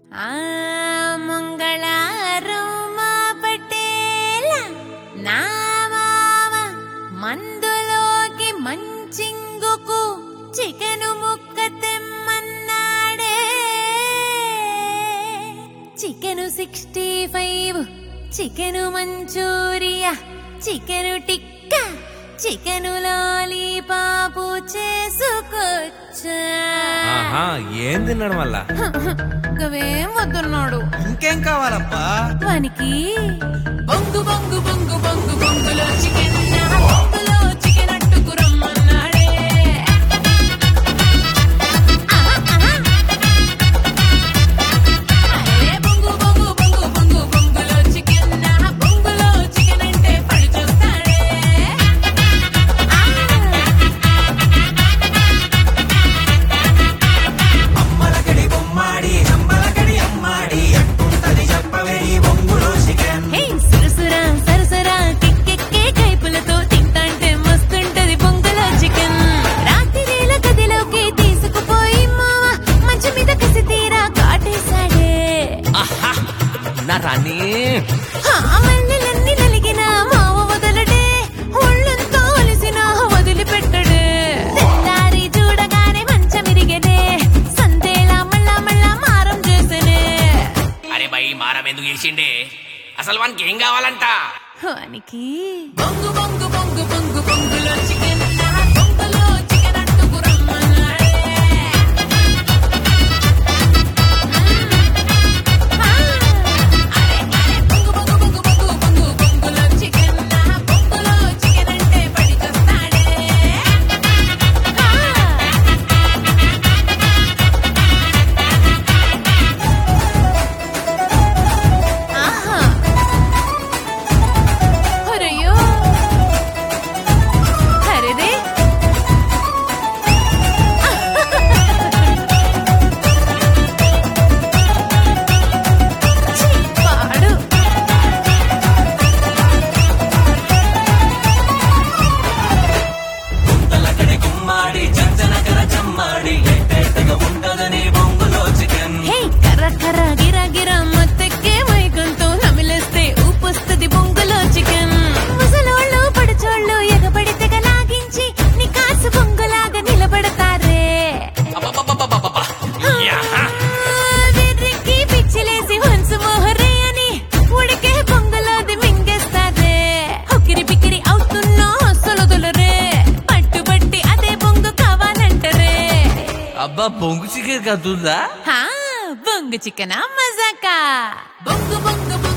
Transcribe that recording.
ఆ మంగళారం మా పటేల నా మామ మందులోకి మంచింగుకు చికెను ముక్క తెమ్మన్నాడే chicken sixty five chicken manchurian chicken tikka chicken lollipop చేసుకొచ్చా ఆహా ఏం తిన్నాడు మళ్ళా గవేం వద్దున్నాడు ఇంకేం కావాలప్పా వానికి బొంగు బొంగు బొంగు బొంగు బొంగులో చికెన్ బొంగులో చికెన్ అట్టుకు రమ్మన్నాడే ఆహా, ఆహా. అరే బొంగు బొంగు బొంగు బొంగు బొంగులో చికెన్ బొంగులో చికెన్ అంటే పడి చూస్తాడే ఆ. అమ్మలకడి బొమ్మాడి అమ్మలకడి అమ్మాడి ఎట్టుంటది చెప్పవే ఈ బొంగులో చికెన్ హే సురసురా సరసరా కిక్కెక్కే కైపులతో తింటాంటే మస్తుంటది బొంగులో చికెన్ రాత్రివేళ గదిలోకి తీసుకుపోయి మావా మంచం మీద కసి తీరా కాటేశాడే ఆహా నా రాణి హా, మల్లెలన్నీ నలిగిన మావ వదలడే ఒళ్ళంతా ఒలిసిన వదిలిపెట్టడే తెల్లారి చూడగానే మంచమిరిగెనే సందేలా మళ్ళా మళ్ళా మారం చేసనే అరే భయ్ మారం ఎందుకు చేసిండే అసలు వానికి ఏం కావాలంట వానికి బొంగు బొంగు బొంగు బొంగు బొంగులో చికెన్ బొంగులో చికెన్ అట్టుకు రమ్మన్నాడే ఆ, అరే అరే బొంగు బొంగు బొంగు బొంగు బొంగు బొంగులో చికెన్ బొంగులో చికెన్ అంటే పడికొస్తాడే ఆ. ఆహా అరయ్యో అరేదే ఛీ, పాడు గుంతలకడి గుమ్మాడి చంచనకర చమ్మాడి ఎట్టెట్టగా ఉంటదని బొంగులో చికెన్ హే కర్ర కర్ర గిరా గిరా మత్తెక్కే మైకంతో నమిలేస్తే ఊపొస్తది బొంగులో చికెన్ ముసలోళ్ళు పడుచోళ్ళు ఎగబడి తెగ లాగించి నీ కాసు బొంగులాగా నిలబడతారే అబ్బబ్బబ్బబ్బబ్బబ్బ. యాహా. వెర్రికి పిచ్చిలేసి హంసు మోహరే అని ఉడికే పొంగలోది మింగేస్తారే ఉకిరి బికిరి అవుతున్నా సొలదులరే పట్టుబట్టి అదే బొంగు కావాలంటరే అబ్బా బొంగు చికెన్ కదుందా హా బొంగు చికెనా మజాకా బొంగు బొంగు బొంగు